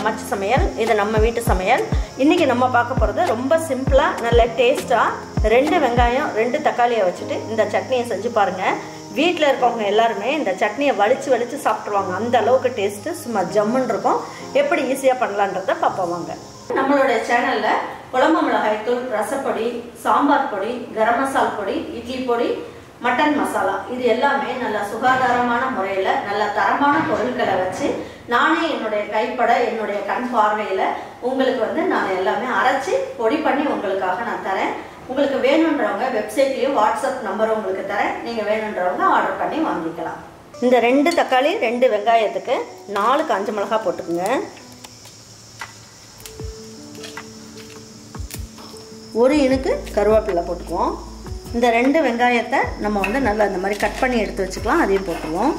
அம்மாச்சி சமையல் இது நம்ம வீட்டு சமையல் இன்றைக்கி நம்ம பார்க்க போகிறது ரொம்ப சிம்பிளாக நல்ல டேஸ்ட்டாக ரெண்டு வெங்காயம் ரெண்டு தக்காளியை வச்சுட்டு இந்த சட்னியை செஞ்சு பாருங்கள் வீட்டில் இருக்கவங்க எல்லாருமே இந்த சட்னியை வலிச்சு வலிச்சு சாப்பிட்ருவாங்க அந்த அளவுக்கு டேஸ்ட்டு சும்மா ஜம்முன்னு இருக்கும் எப்படி ஈஸியாக பண்ணலான்றத பார்ப்போம் வாங்க நம்மளுடைய சேனலில் குழம்பு மிளகாய் தூள் ரசப்பொடி சாம்பார் பொடி கரம் மசால் பொடி இட்லி பொடி மட்டன் மசாலா இது எல்லாமே நல்ல சுகாதாரமான முறையில் நல்ல தரமான பொருட்களை வச்சு நானே என்னுடைய கைப்பட என்னுடைய கண் பார்வையில் உங்களுக்கு வந்து நான் எல்லாமே அரைச்சி பொடி பண்ணி உங்களுக்காக நான் தரேன் உங்களுக்கு வேணுன்றவங்க வெப்சைட்லேயும் வாட்ஸ்அப் நம்பர் உங்களுக்கு தரேன் நீங்கள் வேணுன்றவங்க ஆர்டர் பண்ணி வாங்கிக்கலாம் இந்த ரெண்டு தக்காளி ரெண்டு வெங்காயத்துக்கு நாலு காஞ்ச மிளகா போட்டுக்குங்க ஒரு இனுக்கு கருவேப்பிலை போட்டுக்குவோம் இந்த ரெண்டு வெங்காயத்தை நம்ம வந்து நல்லா இந்த மாதிரி கட் பண்ணி எடுத்து வச்சுக்கலாம் அதையும் போட்டுருவோம்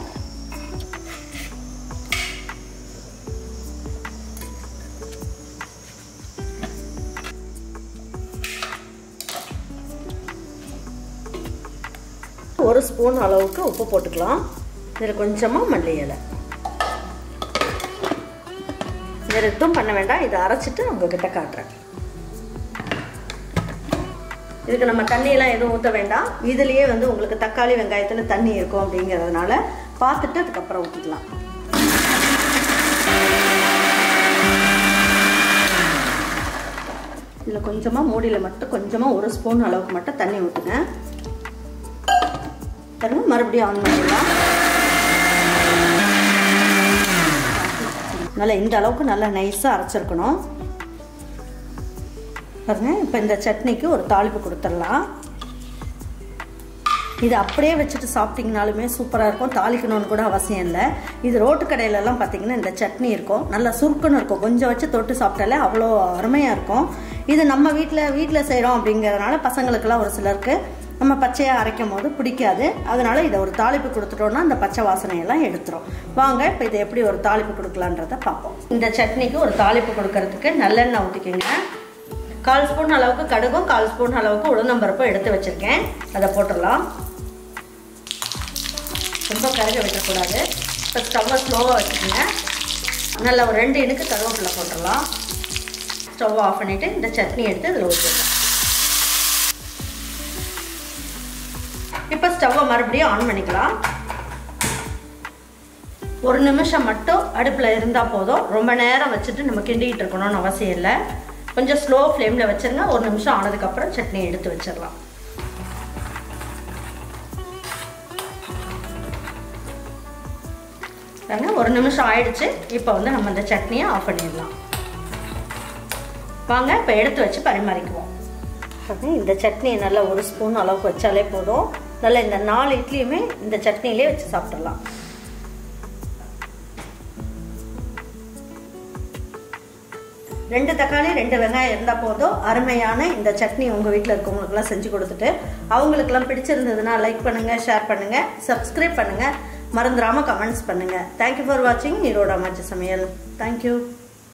ஒரு ஸ்பூன் அளவுக்கு உப்பு போட்டுக்கலாம் இதில் கொஞ்சமாக மல்லி இலை வேறு எதுவும் பண்ண வேண்டாம் இதை அரைச்சிட்டு உங்ககிட்ட காட்டுறேன் இதுக்கு நம்ம தண்ணியெல்லாம் எதுவும் ஊற்ற வேண்டாம் இதுலேயே வந்து உங்களுக்கு தக்காளி வெங்காயத்தில் தண்ணி இருக்கும் அப்படிங்கிறதுனால பார்த்துட்டு அதுக்கப்புறம் ஊற்றிக்கலாம் இதில் கொஞ்சமாக மூடியில் மட்டும் கொஞ்சமாக ஒரு ஸ்பூன் அளவுக்கு மட்டும் தண்ணி ஊற்றுங்க பாருங்க மறுபடியும் ஆன் பண்ணிடலாம் நல்லா இந்த அளவுக்கு நல்லா நைஸாக அரைச்சிருக்கணும் பாருங்க இப்போ இந்த சட்னிக்கு ஒரு தாளிப்பு கொடுத்துடலாம் இது அப்படியே வச்சுட்டு சாப்பிட்டிங்கனாலுமே சூப்பராக இருக்கும் தாளிக்கணும்னு கூட அவசியம் இல்லை இது ரோட்டு கடையிலலாம் பார்த்தீங்கன்னா இந்த சட்னி இருக்கும் நல்லா சுருக்குன்னு இருக்கும் கொஞ்சம் வச்சு தொட்டு சாப்பிட்டாலே அவ்வளோ அருமையாக இருக்கும் இது நம்ம வீட்டில் வீட்டில் செய்கிறோம் அப்படிங்கிறதுனால பசங்களுக்கெல்லாம் ஒரு சிலருக்கு நம்ம பச்சையாக அரைக்கும் போது பிடிக்காது அதனால இதை ஒரு தாளிப்பு கொடுத்துட்டோம்னா அந்த பச்சை வாசனையெல்லாம் எடுத்துரும் வாங்க இப்போ இதை எப்படி ஒரு தாளிப்பு கொடுக்கலான்றத பார்ப்போம் இந்த சட்னிக்கு ஒரு தாளிப்பு கொடுக்கறதுக்கு நல்லெண்ணெய் ஊற்றிக்கோங்க கால் ஸ்பூன் அளவுக்கு கடுகும் கால் ஸ்பூன் அளவுக்கு உளுந்தம்பருப்பும் எடுத்து வச்சுருக்கேன் அதை போட்டுடலாம் ரொம்ப கருக விட்டுறக்கூடாது இப்போ ஸ்டவ்வை ஸ்லோவாக வச்சுக்கோங்க நல்ல ஒரு ரெண்டு இனுக்கு கருவேப்பிலை போட்டுடலாம் ஸ்டவ் ஆஃப் பண்ணிவிட்டு இந்த சட்னி எடுத்து இதில் ஊற்றிடலாம் இப்போ ஸ்டவ்வை மறுபடியும் ஆன் பண்ணிக்கலாம் ஒரு நிமிஷம் மட்டும் அடுப்பில் இருந்தால் போதும் ரொம்ப நேரம் வச்சுட்டு நம்ம கிண்டிகிட்டு இருக்கணும்னு அவசியம் இல்லை கொஞ்சம் ஸ்லோ ஃப்ளேமில் வச்சுருங்க ஒரு நிமிஷம் ஆனதுக்கப்புறம் சட்னி எடுத்து வச்சிடலாம் ஒரு நிமிஷம் ஆயிடுச்சு இப்போ வந்து நம்ம இந்த சட்னியை ஆஃப் பண்ணிடலாம் வாங்க இப்போ எடுத்து வச்சு பரிமாறிக்குவோம் இந்த சட்னியை நல்லா ஒரு ஸ்பூன் அளவுக்கு வச்சாலே போதும் நல்லா இந்த நாலு இட்லியுமே இந்த சட்னியிலே வச்சு சாப்பிட்றலாம் ரெண்டு தக்காளி ரெண்டு வெங்காயம் இருந்தால் போதும் அருமையான இந்த சட்னி உங்கள் வீட்டில் இருக்கவங்களுக்குலாம் செஞ்சு கொடுத்துட்டு அவங்களுக்குலாம் பிடிச்சிருந்ததுன்னா லைக் பண்ணுங்கள் ஷேர் பண்ணுங்கள் சப்ஸ்கிரைப் பண்ணுங்கள் மறந்துடாமல் கமெண்ட்ஸ் பண்ணுங்கள் தேங்க்யூ ஃபார் வாட்சிங் ஈரோட அம்மாச்சி சமையல் தேங்க்யூ